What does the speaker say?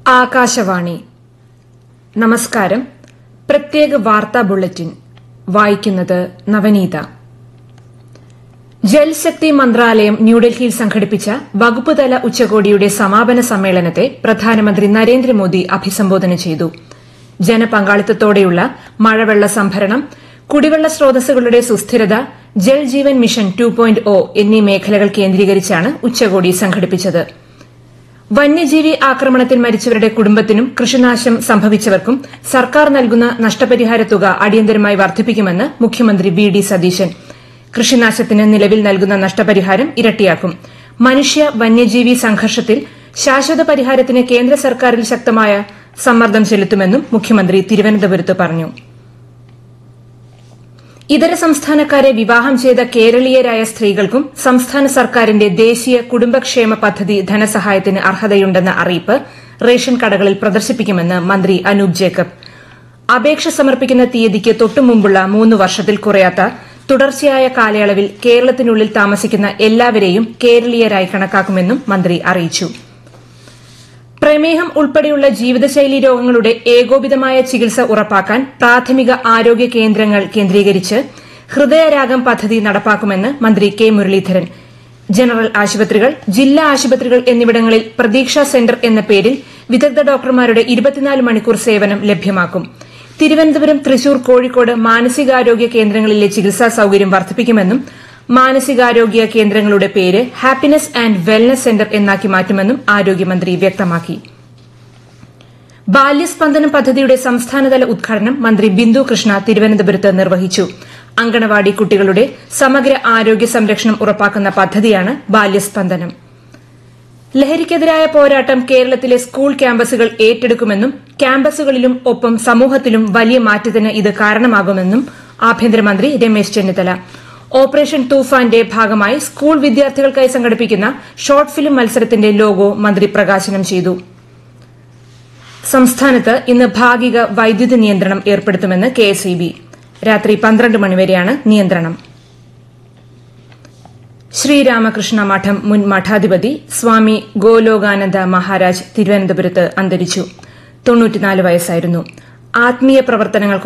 ആകാശവാണി നമസ്കാരം പ്രത്യേക വാർത്താ ബുള്ളറ്റിൻ വായിക്കുന്നത് നവനീത ജൽശക്തി മന്ത്രാലയം ന്യൂഡൽഹിയിൽ സംഘടിപ്പിച്ച വകുപ്പുതല ഉച്ചകോടിയുടെ സമാപന സമ്മേളനത്തെ പ്രധാനമന്ത്രി നരേന്ദ്രമോദി അഭിസംബോധന ചെയ്തു ജനപങ്കാളിത്തത്തോടെയുള്ള മഴവെള്ള സംഭരണം കുടിവെള്ള സ്രോതസ്സുകളുടെ സുസ്ഥിരത ജൽ ജീവൻ മിഷൻ ടു എന്നീ മേഖലകൾ കേന്ദ്രീകരിച്ചാണ് ഉച്ചകോടി സംഘടിപ്പിച്ചത് വന്യജീവി ആക്രമണത്തിൽ മരിച്ചവരുടെ കുടുംബത്തിനും കൃഷിനാശം സംഭവിച്ചവർക്കും സർക്കാർ നൽകുന്ന നഷ്ടപരിഹാര തുക അടിയന്തരമായി വർദ്ധിപ്പിക്കുമെന്ന് മുഖ്യമന്ത്രി വി ഡി സതീശൻ കൃഷിനാശത്തിന് നിലവിൽ നൽകുന്ന നഷ്ടപരിഹാരം ഇരട്ടിയാക്കും മനുഷ്യ വന്യജീവി സംഘർഷത്തിൽ ശാശ്വത പരിഹാരത്തിന് കേന്ദ്ര സർക്കാരിൽ ശക്തമായ സമ്മർദ്ദം ചെലുത്തുമെന്നും മുഖ്യമന്ത്രി തിരുവനന്തപുരത്ത് പറഞ്ഞു ഇതര സംസ്ഥാനക്കാരെ വിവാഹം ചെയ്ത കേരളീയരായ സ്ത്രീകൾക്കും സംസ്ഥാന സർക്കാരിന്റെ ദേശീയ കുടുംബക്ഷേമ പദ്ധതി ധനസഹായത്തിന് അർഹതയുണ്ടെന്ന അറിയിപ്പ് റേഷൻ കടകളിൽ പ്രദർശിപ്പിക്കുമെന്ന് മന്ത്രി അനൂപ് ജേക്കബ് അപേക്ഷ സമർപ്പിക്കുന്ന തീയതിക്ക് തൊട്ടുമുമ്പുള്ള മൂന്ന് വർഷത്തിൽ കുറയാത്ത തുടർച്ചയായ കാലയളവിൽ കേരളത്തിനുള്ളിൽ താമസിക്കുന്ന എല്ലാവരെയും കേരളീയരായി കണക്കാക്കുമെന്നും മന്ത്രി അറിയിച്ചു പ്രമേഹം ഉൾപ്പെടെയുള്ള ജീവിതശൈലി രോഗങ്ങളുടെ ഏകോപിതമായ ചികിത്സ ഉറപ്പാക്കാൻ പ്രാഥമിക ആരോഗ്യ കേന്ദ്രങ്ങൾ കേന്ദ്രീകരിച്ച് ഹൃദയരാഗം പദ്ധതി നടപ്പാക്കുമെന്ന് മന്ത്രി കെ മുരളീധരൻ ജനറൽ ആശുപത്രികൾ ജില്ലാ ആശുപത്രികൾ എന്നിവിടങ്ങളിൽ പ്രതീക്ഷാ സെന്റർ എന്ന പേരിൽ വിദഗ്ധ ഡോക്ടർമാരുടെ ഇരുപത്തിനാല് മണിക്കൂർ സേവനം ലഭ്യമാക്കും തിരുവനന്തപുരം തൃശൂർ കോഴിക്കോട് മാനസികാരോഗ്യ കേന്ദ്രങ്ങളിലെ ചികിത്സാ സൌകര്യം വർദ്ധിപ്പിക്കുമെന്നും മാനസികാരോഗ്യ കേന്ദ്രങ്ങളുടെ പേര് ഹാപ്പിനെസ് ആന്റ് വെൽനസ് സെന്റർ എന്നാക്കി മാറ്റുമെന്നും ആരോഗ്യമന്ത്രി വ്യക്തമാക്കി ബാല്യസ്പന്ദനം പദ്ധതിയുടെ സംസ്ഥാനതല ഉദ്ഘാടനം മന്ത്രി ബിന്ദു കൃഷ്ണ തിരുവനന്തപുരത്ത് നിർവഹിച്ചു അങ്കണവാടി കുട്ടികളുടെ സമഗ്ര ആരോഗ്യ സംരക്ഷണം ഉറപ്പാക്കുന്ന പദ്ധതിയാണ് ബാല്യസ്പന്ദനം ലഹരിക്കെതിരായ പോരാട്ടം കേരളത്തിലെ സ്കൂൾ ക്യാമ്പസുകൾ ഏറ്റെടുക്കുമെന്നും ക്യാമ്പസുകളിലും ഒപ്പം സമൂഹത്തിലും വലിയ മാറ്റത്തിന് ഇത് കാരണമാകുമെന്നും ആഭ്യന്തരമന്ത്രി രമേശ് ചെന്നിത്തല ഓപ്പറേഷൻ തൂഫാന്റെ ഭാഗമായി സ്കൂൾ വിദ്യാർത്ഥികൾക്കായി സംഘടിപ്പിക്കുന്ന ഷോർട്ട് ഫിലിം മത്സരത്തിന്റെ ലോഗോ മന്ത്രി പ്രകാശനം ചെയ്തു സംസ്ഥാനത്ത് ഇന്ന് ഭാഗിക വൈദ്യുതി നിയന്ത്രണം ഏർപ്പെടുത്തുമെന്ന് കെഎസ്ഇബി രാത്രി പന്ത്രണ്ട് മണിവരെയാണ് നിയന്ത്രണം ശ്രീരാമകൃഷ്ണ മഠം മുൻ മഠാധിപതി സ്വാമി ഗോലോകാനന്ദ മഹാരാജ് തിരുവനന്തപുരത്ത് അന്തരിച്ചു വയസ്സായിരുന്നു ആത്മീയ പ്രവർത്തനങ്ങൾക്ക്